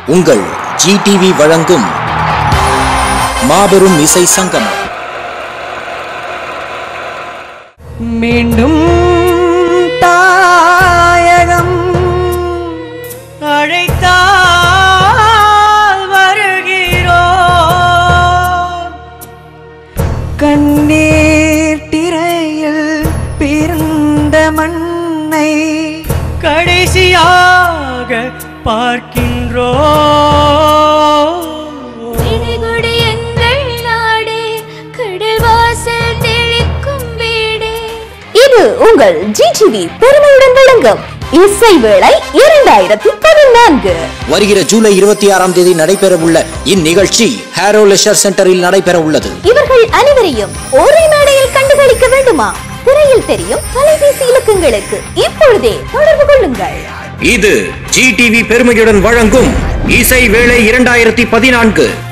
உங்கள் ஜிடிவி வழங்கும் மாபெரும் இசை சங்கமம் மீண்டும் தாயகம் அழைத்தால் வருகிறோ கண்ணீர் திரையில் பிறந்த மண்ணை கடைசியாக பார்க்கின்றோ இடிகுடி எங்கள் நாடே கடல் வாசல் தெளிக்கும் வீடே இது உங்கள் ஜிடிவி பெருமையுடன் வழங்கும் இசை வேளை இரண்டாயிரத்தி பதினான்கு வருகிற ஜூலை இருபத்தி ஆறாம் தேதி நடைபெறவுள்ள இந்நிகழ்ச்சி ஹேரோ லெஷர் சென்டரில் நடைபெற உள்ளது இவர்கள் அனைவரையும் ஒரே மேடையில் கண்டுகளிக்க வேண்டுமா திரையில் தெரியும் தொலைபேசி இலக்கங்களுக்கு இப்பொழுதே தொடர்பு கொள்ளுங்கள் இது ஜிடிவி பெருமையுடன் வழங்கும் இசை வேளை இரண்டாயிரத்தி பதினான்கு